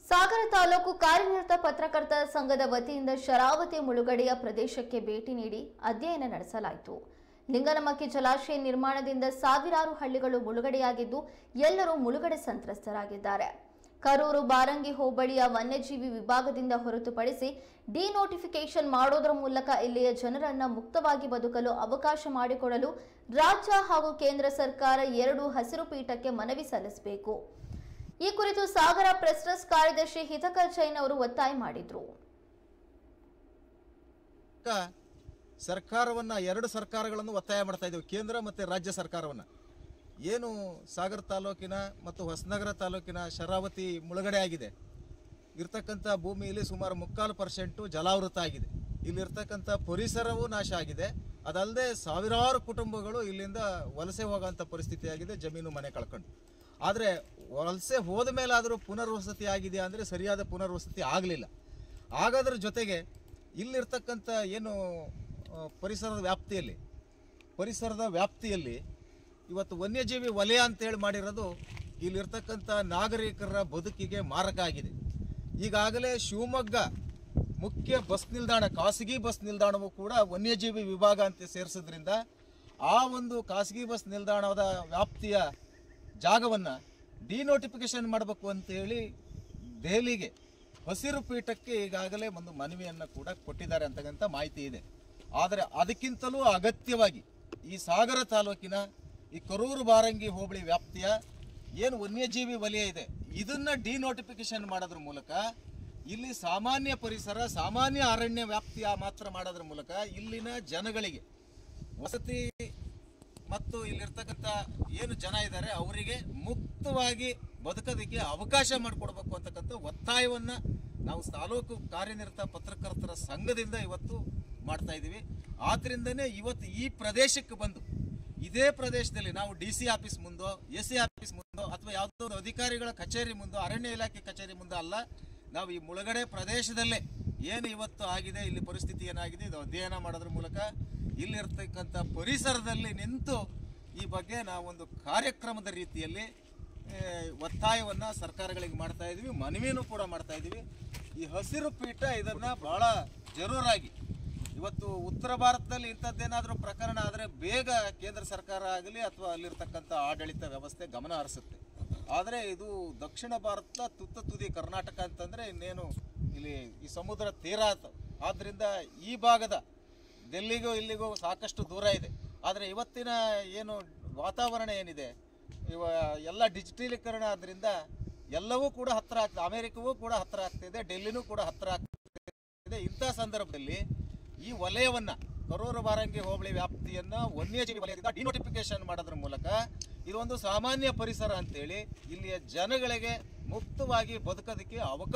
ಸಾಗರ ತಾಲೂಕು ಕಾರ್ಯನಿರತ ಪತ್ರಕರ್ತರ ಸಂಘದ ವತಿಯಿಂದ ಶರಾವತಿ ಮುಳುಗಡೆಯ ಪ್ರದೇಶಕ್ಕೆ ಭೇಟಿ ನೀಡಿ ಅಧ್ಯಯನ ನಡೆಸಲಾಯಿತು ಲಿಂಗನಮಕ್ಕಿ ಜಲಾಶಯ ನಿರ್ಮಾಣದಿಂದ ಸಾವಿರಾರು ಹಳ್ಳಿಗಳು ಮುಳುಗಡೆಯಾಗಿದ್ದು ಎಲ್ಲರೂ ಮುಳುಗಡೆ ಸಂತ್ರಸ್ತರಾಗಿದ್ದಾರೆ ಕರೂರು ಬಾರಂಗಿ ಹೋಬಳಿಯ ವನ್ಯಜೀವಿ ವಿಭಾಗದಿಂದ ಹೊರತುಪಡಿಸಿ ಡಿನೋಟಿಫಿಕೇಶನ್ ಮಾಡೋದರ ಮೂಲಕ ಇಲ್ಲಿಯ ಜನರನ್ನ ಮುಕ್ತವಾಗಿ ಬದುಕಲು ಅವಕಾಶ ಮಾಡಿಕೊಡಲು ರಾಜ್ಯ ಹಾಗೂ ಕೇಂದ್ರ ಸರ್ಕಾರ ಎರಡು ಹಸಿರು ಪೀಠಕ್ಕೆ ಮನವಿ ಸಲ್ಲಿಸಬೇಕು ಈ ಕುರಿತು ಸಾಗರ ಪ್ರೆಸ್ ಟ್ರಸ್ಟ್ ಕಾರ್ಯದರ್ಶಿ ಹಿತಕರ್ ಜೈನ್ ಅವರು ಒತ್ತಾಯ ಮಾಡಿದ್ರು ಕ ಸರ್ಕಾರವನ್ನ ಎರಡು ಸರ್ಕಾರಗಳನ್ನು ಒತ್ತಾಯ ಮಾಡ್ತಾ ಇದ್ದೀವಿ ಕೇಂದ್ರ ಮತ್ತು ರಾಜ್ಯ ಸರ್ಕಾರವನ್ನ ಏನು ಸಾಗರ ತಾಲೂಕಿನ ಮತ್ತು ಹೊಸನಗರ ತಾಲೂಕಿನ ಶರಾವತಿ ಮುಳುಗಡೆ ಆಗಿದೆ ಇರ್ತಕ್ಕಂಥ ಭೂಮಿಯಲ್ಲಿ ಸುಮಾರು ಮುಕ್ಕಾಲು ಪರ್ಸೆಂಟು ಜಲಾವೃತ ಆಗಿದೆ ಇಲ್ಲಿರ್ತಕ್ಕಂಥ ಪರಿಸರವೂ ನಾಶ ಆಗಿದೆ ಅದಲ್ಲದೆ ಸಾವಿರಾರು ಕುಟುಂಬಗಳು ಇಲ್ಲಿಂದ ವಲಸೆ ಹೋಗೋಂಥ ಪರಿಸ್ಥಿತಿ ಆಗಿದೆ ಜಮೀನು ಮನೆ ಕಳ್ಕೊಂಡು ಆದರೆ ವಲಸೆ ಹೋದ ಮೇಲಾದರೂ ಪುನರ್ವಸತಿ ಆಗಿದೆ ಅಂದರೆ ಸರಿಯಾದ ಪುನರ್ವಸತಿ ಆಗಲಿಲ್ಲ ಆಗೋದ್ರ ಜೊತೆಗೆ ಇಲ್ಲಿರ್ತಕ್ಕಂಥ ಏನು ಆ, ಪರಿಸರದ ವ್ಯಾಪ್ತಿಯಲ್ಲಿ ಪರಿಸರದ ವ್ಯಾಪ್ತಿಯಲ್ಲಿ ಇವತ್ತು ವನ್ಯಜೀವಿ ವಲಯ ಅಂತೇಳಿ ಮಾಡಿರೋದು ಇಲ್ಲಿರ್ತಕ್ಕಂಥ ನಾಗರಿಕರ ಬದುಕಿಗೆ ಮಾರಕ ಆಗಿದೆ ಈಗಾಗಲೇ ಶಿವಮೊಗ್ಗ ಮುಖ್ಯ ಬಸ್ ನಿಲ್ದಾಣ ಖಾಸಗಿ ಬಸ್ ನಿಲ್ದಾಣವು ಕೂಡ ವನ್ಯಜೀವಿ ವಿಭಾಗ ಅಂತ ಸೇರಿಸೋದ್ರಿಂದ ಆ ಒಂದು ಖಾಸಗಿ ಬಸ್ ನಿಲ್ದಾಣದ ವ್ಯಾಪ್ತಿಯ ಜಾಗವನ್ನು ಡಿನೋಟಿಫಿಕೇಶನ್ ಮಾಡಬೇಕು ಅಂತೇಳಿ ದೆಹಲಿಗೆ ಹಸಿರು ಪೀಠಕ್ಕೆ ಈಗಾಗಲೇ ಒಂದು ಮನವಿಯನ್ನು ಕೂಡ ಕೊಟ್ಟಿದ್ದಾರೆ ಅಂತಕ್ಕಂಥ ಮಾಹಿತಿ ಇದೆ ಆದರೆ ಅದಕ್ಕಿಂತಲೂ ಅಗತ್ಯವಾಗಿ ಈ ಸಾಗರ ತಾಲೂಕಿನ ಈ ಕರೂರು ಬಾರಂಗಿ ಹೋಬಳಿ ವ್ಯಾಪ್ತಿಯ ಏನು ವನ್ಯಜೀವಿ ವಲಯ ಇದೆ ಇದನ್ನ ಡಿನೋಟಿಫಿಕೇಶನ್ ಮಾಡೋದ್ರ ಮೂಲಕ ಇಲ್ಲಿ ಸಾಮಾನ್ಯ ಪರಿಸರ ಸಾಮಾನ್ಯ ಅರಣ್ಯ ವ್ಯಾಪ್ತಿಯ ಮಾತ್ರ ಮಾಡೋದ್ರ ಮೂಲಕ ಇಲ್ಲಿನ ಜನಗಳಿಗೆ ವಸತಿ ಮತ್ತು ಇಲ್ಲಿರ್ತಕ್ಕಂಥ ಏನು ಜನ ಇದ್ದಾರೆ ಅವರಿಗೆ ಮುಕ್ತವಾಗಿ ಬದುಕೋದಕ್ಕೆ ಅವಕಾಶ ಮಾಡಿಕೊಡ್ಬೇಕು ಅಂತಕ್ಕಂಥ ಒತ್ತಾಯವನ್ನ ನಾವು ತಾಲೂಕು ಕಾರ್ಯನಿರತ ಪತ್ರಕರ್ತರ ಸಂಘದಿಂದ ಇವತ್ತು ಮಾಡ್ತಾ ಇದ್ದೀವಿ ಆದ್ರಿಂದನೇ ಇವತ್ತು ಈ ಪ್ರದೇಶಕ್ಕೆ ಬಂದು ಇದೇ ಪ್ರದೇಶದಲ್ಲಿ ನಾವು ಡಿ ಸಿ ಆಫೀಸ್ ಮುಂದೋ ಎಸ್ ಸಿ ಆಫೀಸ್ ಮುಂದೋ ಅಥವಾ ಯಾವುದೋ ಒಂದು ಅಧಿಕಾರಿಗಳ ಕಚೇರಿ ಮುಂದೋ ಅರಣ್ಯ ಇಲಾಖೆ ಕಚೇರಿ ಮುಂದೋ ಅಲ್ಲ ನಾವು ಈ ಮುಳುಗಡೆ ಪ್ರದೇಶದಲ್ಲೇ ಏನು ಇವತ್ತು ಆಗಿದೆ ಇಲ್ಲಿ ಪರಿಸ್ಥಿತಿ ಏನಾಗಿದೆ ಇದು ಅಧ್ಯಯನ ಮಾಡೋದ್ರ ಮೂಲಕ ಇಲ್ಲಿರ್ತಕ್ಕಂಥ ಪರಿಸರದಲ್ಲಿ ನಿಂತು ಈ ಬಗ್ಗೆ ನಾವೊಂದು ಕಾರ್ಯಕ್ರಮದ ರೀತಿಯಲ್ಲಿ ಆ, ಒತ್ತಾಯವನ್ನ ಸರ್ಕಾರಗಳಿಗೆ ಮಾಡ್ತಾ ಇದೀವಿ ಮನವಿನೂ ಕೂಡ ಮಾಡ್ತಾ ಇದೀವಿ ಈ ಹಸಿರು ಪೀಠ ಇದನ್ನ ಬಹಳ ಜರೂರಾಗಿ ಇವತ್ತು ಉತ್ತರ ಭಾರತದಲ್ಲಿ ಇಂಥದ್ದೇನಾದರೂ ಪ್ರಕರಣ ಆದರೆ ಬೇಗ ಕೇಂದ್ರ ಸರ್ಕಾರ ಆಗಲಿ ಅಥವಾ ಅಲ್ಲಿರ್ತಕ್ಕಂಥ ಆಡಳಿತ ವ್ಯವಸ್ಥೆ ಗಮನ ಹರಿಸುತ್ತೆ ಆದರೆ ಇದು ದಕ್ಷಿಣ ಭಾರತ ತುತ್ತ ತುದಿ ಕರ್ನಾಟಕ ಅಂತಂದ್ರೆ ಇನ್ನೇನು ಇಲ್ಲಿ ಈ ಸಮುದ್ರ ತೀರ ಆತ ಆದ್ರಿಂದ ಈ ಭಾಗದ ಡೆಲ್ಲಿಗೂ ಇಲ್ಲಿಗೂ ಸಾಕಷ್ಟು ದೂರ ಇದೆ ಆದರೆ ಇವತ್ತಿನ ಏನು ವಾತಾವರಣ ಏನಿದೆ ಇವ ಎಲ್ಲ ಡಿಜಿಟಲೀಕರಣ ಆದ್ರಿಂದ ಎಲ್ಲವೂ ಕೂಡ ಹತ್ತಿರ ಆಗ್ತದೆ ಅಮೆರಿಕವೂ ಕೂಡ ಹತ್ತಿರ ಆಗ್ತಿದೆ ಡೆಲ್ಲಿನೂ ಕೂಡ ಹತ್ತಿರ ಆಗ್ತಿದೆ ಇಂಥ ಸಂದರ್ಭದಲ್ಲಿ ಈ ವಲಯವನ್ನ ಕರೂರು ಬಾರಂಗಿ ಹೋಬಳಿ ವ್ಯಾಪ್ತಿಯನ್ನ ವನ್ಯಜೀವಿ ವಲಯದಿಂದ ಡಿನೋಟಿಫಿಕೇಶನ್ ಮಾಡೋದ್ರ ಮೂಲಕ ಇದೊಂದು ಸಾಮಾನ್ಯ ಪರಿಸರ ಅಂತೇಳಿ ಇಲ್ಲಿಯ ಜನಗಳಿಗೆ ಮುಕ್ತವಾಗಿ ಬದುಕೋದಕ್ಕೆ ಅವಕಾಶ